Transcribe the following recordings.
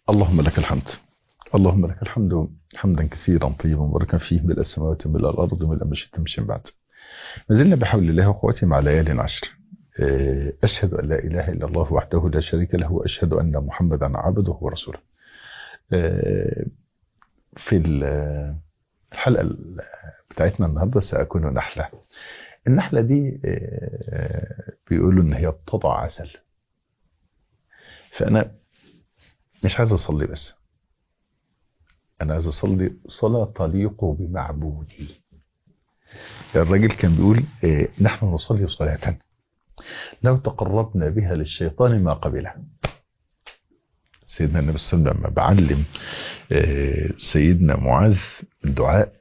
اللهم لك الحمد اللهم لك الحمد حمدا كثيرا طيبا مباركا فيه ملء السماوات وملء الارض وملء ما شئت من بعد ما زلنا بحول الله وقوته مع ليال عشر اشهد ان لا اله الا الله وحده لا شريك له واشهد ان محمدا عبده ورسوله في الحلقه بتاعتنا النهارده ساكون نحله النحله دي بيقولوا ان هي بتضع عسل فانا مش عايز اصلي بس انا عايز اصلي صلاه تليق بمعبودي الراجل كان بيقول إيه نحن نصلي صلاه لو تقربنا بها للشيطان ما قبلها سيدنا النبي صلى الله عليه وسلم لما بعلم إيه سيدنا معاذ الدعاء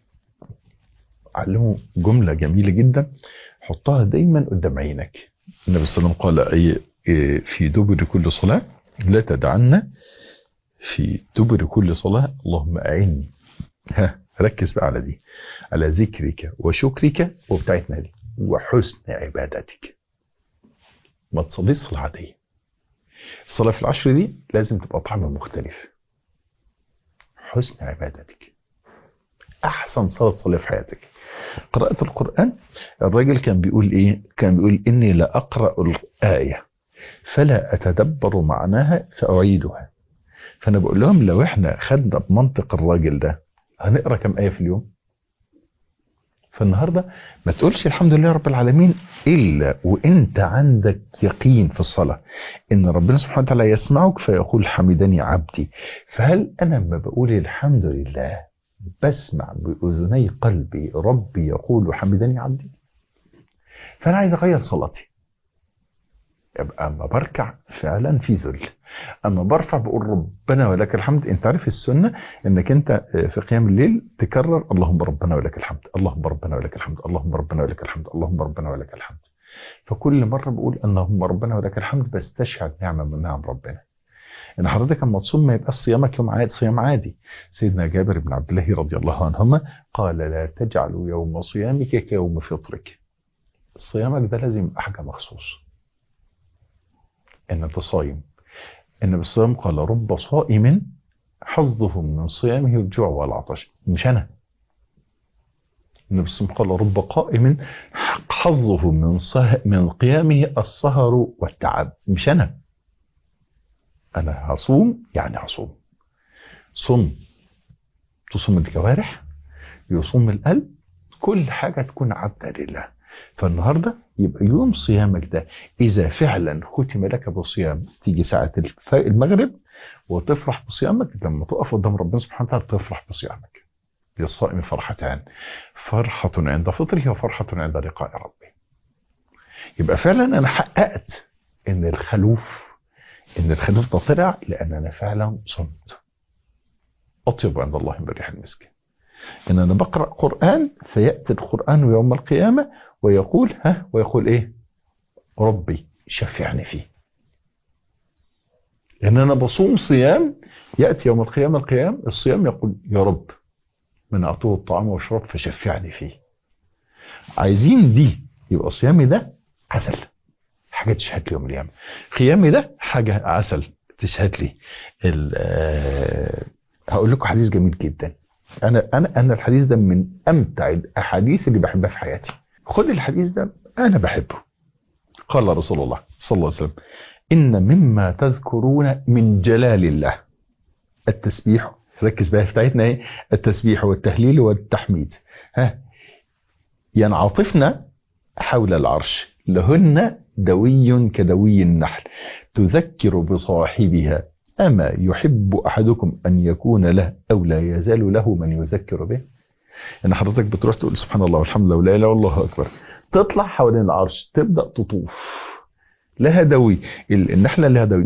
علمه جمله جميله جدا حطها دايما قدام عينك النبي صلى الله عليه وسلم قال أي إيه في دبر كل صلاه لا تدعنا في دبر كل صلاة اللهم أعني ها ركز بقى على دي على ذكرك وشكرك وبتاعتنا دي وحسن عبادتك ما تصليش صلاة عادية الصلاة في العشر دي لازم تبقى طعم مختلف حسن عبادتك أحسن صلاة تصلي في حياتك قراءة القرآن الراجل كان بيقول إيه كان بيقول إني لا أقرأ الآية فلا أتدبر معناها فأعيدها فأنا بقول لهم لو إحنا خدنا بمنطق الراجل ده هنقرأ كم آية في اليوم فالنهاردة ما تقولش الحمد لله رب العالمين إلا وإنت عندك يقين في الصلاة إن ربنا سبحانه وتعالى يسمعك فيقول حمدني عبدي فهل أنا لما بقول الحمد لله بسمع بأذني قلبي ربي يقول حمدني عبدي فأنا عايز أغير صلاتي يبقى اما بركع فعلا في ذل اما برفع بقول ربنا ولك الحمد انت عارف السنه انك انت في قيام الليل تكرر اللهم ربنا ولك الحمد اللهم ربنا ولك الحمد اللهم ربنا ولك الحمد اللهم ربنا ولك الحمد فكل مره بقول اللهم ربنا ولك الحمد بستشعر نعمه من نعم ربنا ان حضرتك اما تصوم ما يبقى صيامك يوم عادي صيام عادي سيدنا جابر بن عبد الله رضي الله عنهما قال لا تجعلوا يوم صيامك كيوم فطرك صيامك ده لازم يبقى حاجه مخصوص ان انت صايم النبي صلى الله عليه وسلم قال رب صائم حظه من صيامه الجوع والعطش مش انا النبي صلى الله عليه وسلم قال رب قائم حظه من صه... من قيامه السهر والتعب مش انا انا هصوم يعني هصوم صم تصوم الجوارح يصوم القلب كل حاجه تكون عبدا لله فالنهاردة يبقى يوم صيامك ده إذا فعلا ختم لك بصيام تيجي ساعة المغرب وتفرح بصيامك لما تقف قدام ربنا سبحانه وتعالى تفرح بصيامك للصائم فرحتان فرحة عند فطره وفرحة عند لقاء ربه يبقى فعلا أنا حققت إن الخلوف إن الخلوف ده طلع لأن أنا فعلا صمت أطيب عند الله من ريح المسك إن أنا بقرأ قرآن فيأتي القرآن يوم القيامة ويقول ها ويقول ايه ربي شفعني فيه لان انا بصوم صيام ياتي يوم القيامه القيام الصيام يقول يا رب من اعطوه الطعام والشراب فشفعني فيه عايزين دي يبقى صيامي ده عسل حاجه تشهد لي يوم القيامه قيامي ده حاجه عسل تشهد لي هقول لكم حديث جميل جدا انا انا انا الحديث ده من امتع الاحاديث اللي بحبها في حياتي خد الحديث ده أنا بحبه قال رسول الله صلى الله عليه وسلم إن مما تذكرون من جلال الله التسبيح ركز بقى بتاعتنا ايه التسبيح والتهليل والتحميد ها ينعطفن حول العرش لهن دوي كدوي النحل تذكر بصاحبها أما يحب أحدكم أن يكون له أو لا يزال له من يذكر به ان حضرتك بتروح تقول سبحان الله والحمد لله ولا اله الا الله اكبر تطلع حوالين العرش تبدا تطوف لها دوي النحله لها دوي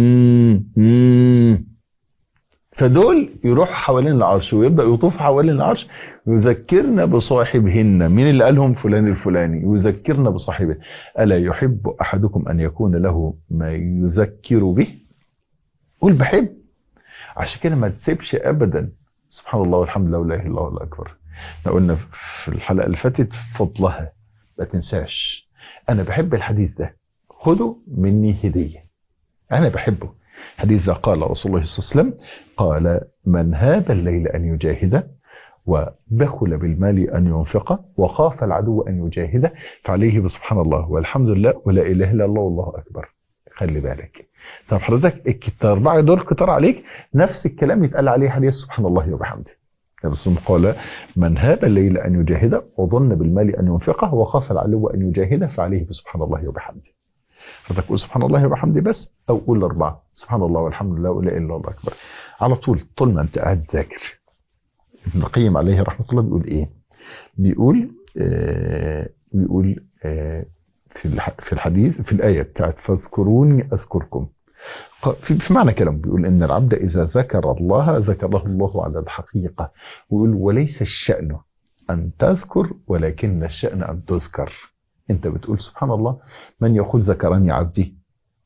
فدول يروحوا حوالين العرش ويبدا يطوف حوالين العرش يذكرنا بصاحبهن مين اللي قالهم فلان الفلاني يذكرنا بصاحبه الا يحب احدكم ان يكون له ما يذكر به قول بحب عشان كده ما تسيبش ابدا سبحان الله والحمد لله ولا اله الا الله والله اكبر احنا قلنا في الحلقه اللي فاتت فضلها ما تنساش انا بحب الحديث ده خده مني هديه انا بحبه حديث قال رسول الله صلى الله عليه وسلم قال من هذا الليل أن يجاهد وبخل بالمال أن ينفقه وخاف العدو أن يجاهده فعليه بسبحان الله والحمد لله ولا إله إلا الله والله أكبر خلي بالك طب حضرتك الأربعة دول كتر عليك نفس الكلام يتقال عليه حديث سبحان الله وبحمده الرسول قال من هذا الليل أن يجاهد وظن بالمال أن ينفقه وخاف العدو أن يجاهده فعليه بسبحان الله وبحمده فتقول سبحان الله وبحمده بس أو قول أربعة سبحان الله والحمد لله ولا إله إلا الله أكبر على طول طول ما أنت قاعد ذاكر ابن القيم عليه رحمة الله بيقول إيه بيقول آه بيقول آه في في الحديث في الآية بتاعت فاذكروني أذكركم في, في معنى كلام بيقول إن العبد إذا ذكر الله ذكره الله على الحقيقة ويقول وليس الشأن أن تذكر ولكن الشأن أن تذكر أنت بتقول سبحان الله من يقول ذكرني عبدي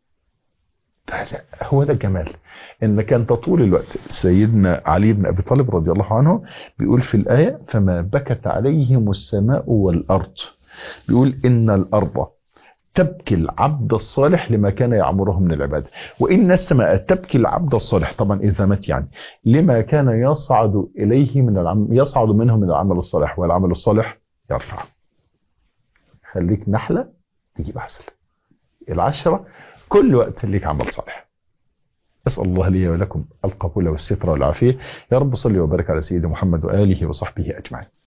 هو ده الجمال انك انت طول الوقت سيدنا علي بن ابي طالب رضي الله عنه بيقول في الايه فما بكت عليهم السماء والارض بيقول ان الارض تبكي العبد الصالح لما كان يعمره من العبادة وإن السماء تبكي العبد الصالح طبعا إذا مات يعني لما كان يصعد إليه من العمل يصعد منه من العمل الصالح والعمل الصالح يرفع خليك نحلة تجيب عسل العشرة كل وقت ليك عمل صالح أسأل الله لي ولكم القبول والستر والعافية يا رب صل وبارك على سيدنا محمد وآله وصحبه أجمعين